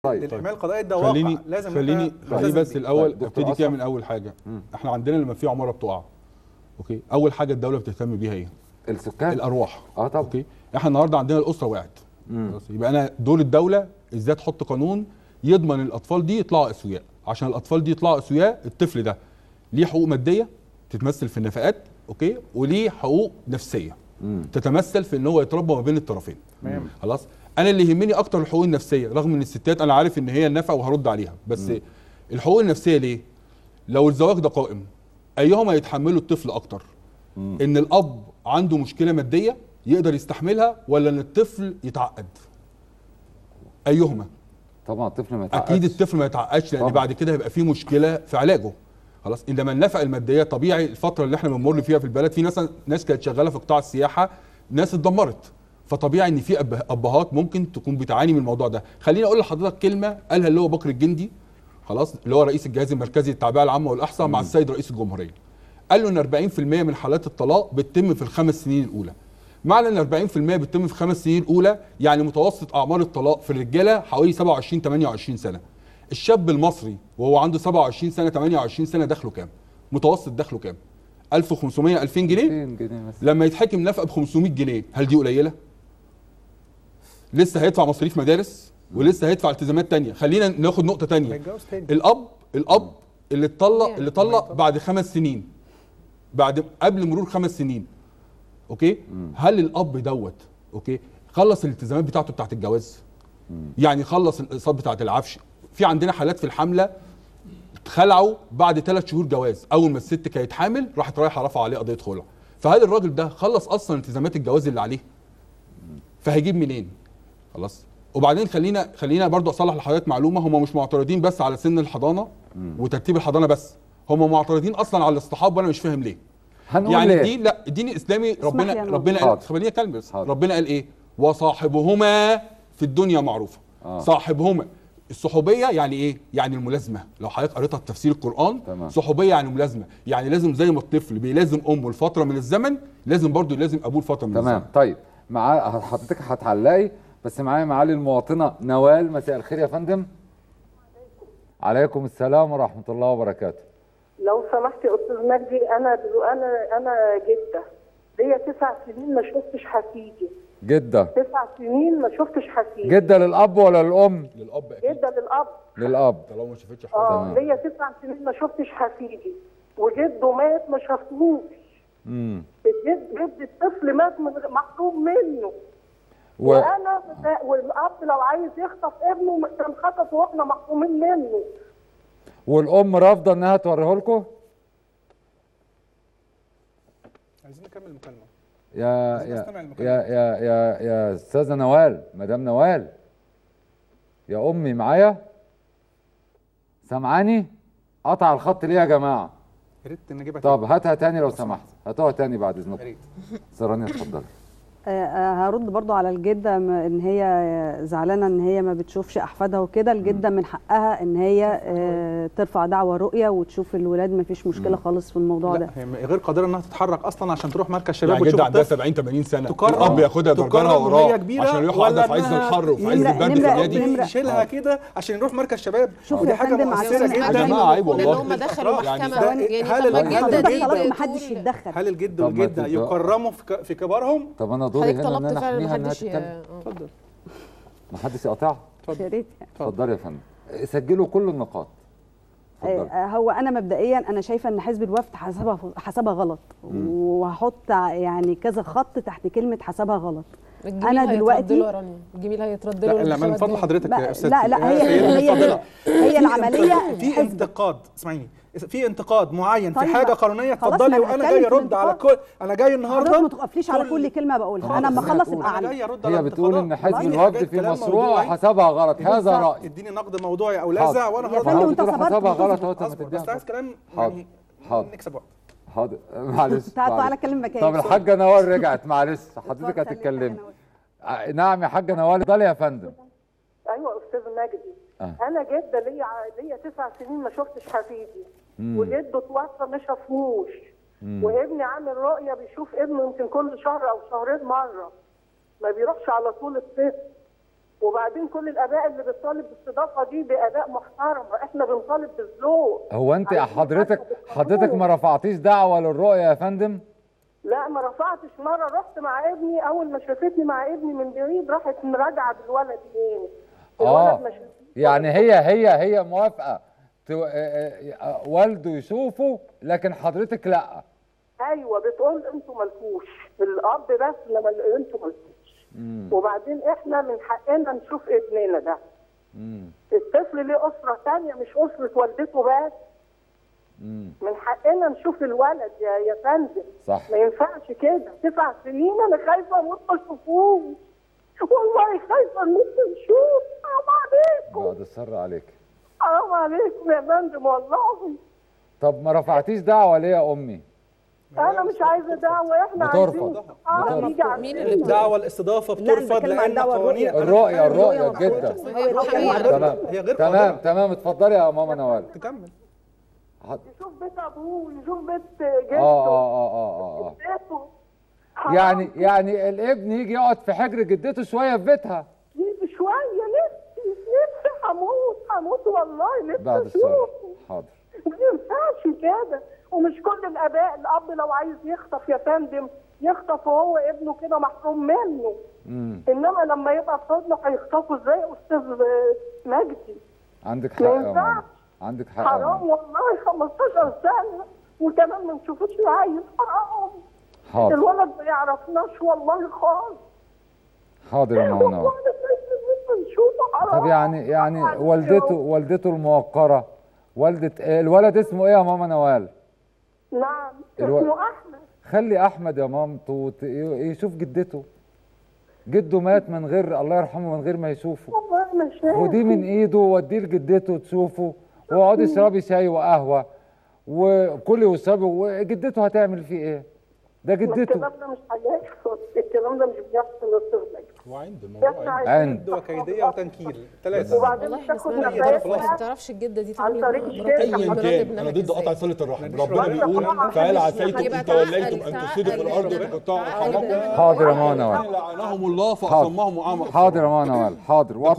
طيب للحمايه القضائيه ده واقع خليني لازم خليني إحنا- خليني لازم بس نبني. الاول طيب، دكتور ابتدي كده أشرف. من اول حاجه احنا عندنا لما في عماره بتقع اوكي اول حاجه الدوله بتهتم بيها ايه السكان الارواح اه طبعا اوكي احنا النهارده عندنا الاسره وقعت خلاص يبقى انا دور الدوله ازاي تحط قانون يضمن الاطفال دي يطلعوا اسوياء عشان الاطفال دي يطلعوا اسوياء الطفل ده ليه حقوق ماديه تتمثل في النفقات اوكي وليه حقوق نفسيه مم. تتمثل في ان هو يتربى ما بين الطرفين تمام خلاص انا اللي يهمني اكتر الحقوق النفسيه رغم ان الستات انا عارف ان هي النفقه وهرد عليها بس الحقوق النفسيه ليه لو الزواج ده قائم ايهما يتحملوا الطفل اكتر ان الاب عنده مشكله ماديه يقدر يستحملها ولا ان الطفل يتعقد ايهما طبعا الطفل ما يتعقدش. اكيد الطفل ما يتعقدش لان طبعا. بعد كده هيبقى فيه مشكله في علاجه خلاص انما النفقه الماديه طبيعي الفتره اللي احنا بنمر فيها في البلد في ناس ناس كانت شغاله في قطاع السياحه ناس اتدمرت فطبيعي ان في أب- ابهات ممكن تكون بتعاني من الموضوع ده خليني اقول لحضرتك كلمه قالها اللي هو بكر الجندي خلاص اللي هو رئيس الجهاز المركزي للتعبئه العامه والاحصاء مع السيد رئيس الجمهوريه قال له ان 40% من حالات الطلاق بتتم في الخمس سنين الاولى معنى ان 40% بتتم في الخمس سنين الاولى يعني متوسط اعمار الطلاق في الرجاله حوالي 27 28 سنه الشاب المصري وهو عنده 27 سنه 28 سنه دخله كام متوسط دخله كام 1500 2000 جنيه 200 جنيه مثلا لما يتحكم نفقه ب 500 جنيه هل دي قليله لسه هيدفع مصاريف مدارس ولسه هيدفع التزامات تانية خلينا ناخد نقطه تانية هيتجوز تاني الاب الاب اللي اتطلق اللي طلق بعد خمس سنين بعد قبل مرور خمس سنين اوكي هل الاب دوت اوكي خلص الالتزامات بتاعته بتاعت الجواز يعني خلص الاقساط بتاعت العفش في عندنا حالات في الحمله خلعوا بعد ثلاث شهور جواز اول ما الست كانت حامل راحت رايحه رفع عليه قضيه خلع فهل الراجل ده خلص اصلا التزامات الجواز اللي عليه فهيجيب منين خلاص وبعدين خلينا خلينا برضو اصلح لحضرتك معلومه هم مش معترضين بس على سن الحضانه وترتيب الحضانه بس هم معترضين اصلا على الاصطحاب وانا مش فاهم ليه هنقول يعني ليه؟ الدين لا الدين الاسلامي ربنا لي أنا. ربنا قال حاضر. خليني اكلم بس حاضر. ربنا قال ايه وصاحبهما في الدنيا معروفه آه. صاحبهما الصحوبيه يعني ايه يعني الملازمه لو حضرتك قريتها في تفسير القران تمام. صحوبيه يعني ملازمه يعني لازم زي ما الطفل بيلازم امه لفتره من الزمن لازم برضه يلازم ابوه لفتره من تمام الزمن طيب مع حضرتك هتعلقي بس معايا معالي المواطنه نوال مساء الخير يا فندم عليكم السلام ورحمه الله وبركاته لو سمحت يا استاذ مجدي انا دلو انا انا جده ليا تسع سنين ما شفتش حفيدي جده تسع سنين ما شفتش حفيدي جده للاب ولا للام للاب اكيد جده للاب للاب طالما ما شافتش اه تمام. ليا تسع سنين ما شفتش حفيدي وجده مات ما شافهوش امم جد جد الطفل مات من غ- محروم منه و... وانا بتا- والاب لو عايز يخطف ابنه كان خطف واحنا محرومين منه والام رافضه انها توريه لكم عايزين نكمل المكالمه يا عايزين يا نستمع المكالمة. يا يا يا يا استاذه نوال مدام نوال يا امي معايا سامعاني قطع الخط ليه يا جماعه يا ريت نجيبها طب هاتها تاني لو سمحت هاتوها تاني بعد يا اذنكم ريت سراني اتفضلي آه، آه، هرد برضو على الجده م- ان هي زعلانه ان هي ما بتشوفش احفادها وكده الجده من حقها ان هي آه، ترفع دعوى رؤيه وتشوف الولاد ما فيش مشكله خالص في الموضوع لا ده هي غير قادره انها تتحرك اصلا عشان تروح مركز شباب يعني وتشوف جد عندها الطفل 70 80 سنه تكرم الاب ياخدها تكرم درجانها وهي وراه كبيرة عشان يروح ولا قاعده في عز إنها الحر وفي عز نمرة- البرد نمرة- في النادي نمرة- يشيلها كده عشان يروح مركز شباب شوف ودي يا حاجه فندم، مؤثره عشان- يا جدا جماعه عيب لان والله هم دخلوا يعني محكمه ده- يعني هل طب ما الجد- الجده هل دي خلاص الجد- ما حدش بتقول- يتدخل هل الجد طب ما والجده تبدأ- يكرموا في ك- في كبارهم طب انا دوري حضرتك هنا ان طلبت انا فعلا احميها انها محدش ي- تتكلم آه. اتفضل ما حدش يقاطعها يا ريت يعني. اتفضلي يا فندم سجلوا كل النقاط اتفضلي آه، هو انا مبدئيا انا شايفه ان حزب الوفد حسبها حسبها غلط وهحط يعني كذا خط تحت كلمه حسبها غلط الجميل أنا هيترد دلوقتي- له يا رانيا الجميل هيترد له لا لا من الانتخابات فضل دي. حضرتك لا يا استاذ لا, لا هي هي هي العمليه في حزب. انتقاد اسمعيني في انتقاد معين في طيب حاجه بقى. قانونيه خلاص اتفضلي ما أنا وانا هتكلم جاي في ارد على الانتقاد. كل انا جاي النهارده حضرتك ما تقفليش على كل- كل كلمه بقولها خالص. انا لما اخلص هتقول. ابقى انا اعلق جاي ارد على هي بتقول ان الانتقادات. حزب اديني الوفد حاجات في كلام مشروع موضوعي. حسبها غلط هذا بالظبط. رايي اديني نقد موضوعي او لاذع حاضر. وانا يا هرد فندم على وانت بتقول صبرت حسبها وتصبر. غلط اهو طب ما اصبر تديها بس عايز كلام حاضر. يعني حاضر. نكسب وقت حاضر معلش تعال تعالى معلش. اتكلم مكاني طب الحاجه نوال رجعت معلش حضرتك اتفضل، هتتكلمي أنا واقفة. آه، نعم يا حاجه نوال اتفضلي يا فندم ايوه استاذ مجدي آه. انا جده ليا ليا تسع سنين ما شفتش حفيدي وجده توفى ما شافهوش وابني عامل رؤيه بيشوف ابنه يمكن كل شهر او شهرين مره ما بيروحش على طول الطفل وبعدين كل الاباء اللي بتطالب بالاستضافه دي باباء محترمه احنا بنطالب بالذوق هو انت عايزين حضرتك نفهم حضرتك ما رفعتيش دعوه للرؤيه يا فندم لا ما رفعتش مره رحت مع ابني اول ما شافتني مع ابني من بعيد راحت مراجعه بالولد تاني اه الولد ما شافنيش. يعني هي هي هي موافقه تو- آه، آه، آه، والده يشوفه لكن حضرتك لا ايوه بتقول انتوا مالكوش الاب بس انما ال- انتوا مالكوش وبعدين احنا من حقنا نشوف ابننا ده الطفل ليه اسره تانية مش اسره والدته بس من حقنا نشوف الولد يا يا فندم صح. ما ينفعش كده تسع سنين انا خايفه اموت ما اشوفوش والله خايفه اموت نشوف حرام عليكم بعد السر عليك حرام عليكم يا فندم والله طب ما رفعتيش دعوه ليه يا امي انا مش عايزه دعوه احنا بترفض. عايزين اه بترفض. يجي على مين اللي دعوة الاستضافة لا، أنا بترفض بتكلم عن لأن دعوة قوانين الرؤية. الرؤيه الرؤيه الرؤية جدا هي الحقيقة تمام هي غير تمام قادرة. تمام اتفضلي يا ماما نوال تكمل حض- يشوف بيت ابوه يشوف بيت اه جده اه اه اه اه بيته حرام. يعني يعني الابن يجي يقعد في حجر جدته شويه في بيتها يجي شويه نفسي نفسي هموت هموت والله نفسي بعد السر اشوفه حاضر ما ينفعش كده ومش كل الاباء الاب لو عايز يخطف يا فندم يخطف وهو ابنه كده محروم منه امم انما لما يبقى في حضنه هيخطفه ازاي يا استاذ مجدي عندك حق ما يا ماما ينفعش. عندك حق يا حرام ماما والله 15 سنه وكمان ما نشوفوش العيل حرام حاضر الولد ما يعرفناش والله خالص حاضر يا ماما والله نوال نشوفه حرام طب يعني يعني والدته والدته الموقره والدة الولد اسمه ايه يا ماما نوال نعم الو- اسمه احمد خلي احمد يا مامته ت- يشوف جدته جده مات من غير الله يرحمه من غير ما يشوفه والله ما شايف خديه من ايده ووديه لجدته تشوفه واقعدي اشربي شاي وقهوه وكلي واشربي وجدته هتعمل فيه ايه؟ ده جدته الكلام ده مش هيحصل الكلام ده مش بيحصل يا استاذ مجدي وعند الموضوع احنا عند عايزين عند وكيدية وتنكيل ثلاثة وبعدين والله احنا تاخد سمعنا نفايات انت ما نفايات تعرفش الجده دي عن تعمل طريق ايه الشركة. مراتك ايا مرات كان ابنك انا ضد ازاي؟ قطع صله الرحم مفيش ربنا رأي. بيقول طبعاً. فهل محدش عسيتم يبقى ان توليتم ان تعقل- تفسدوا في الارض تعقل- وتقطعوا تعقل- ارحامكم حاضر يا ماما نوال لعنهم الله فاصمهم عامه حاضر يا ماما نوال حاضر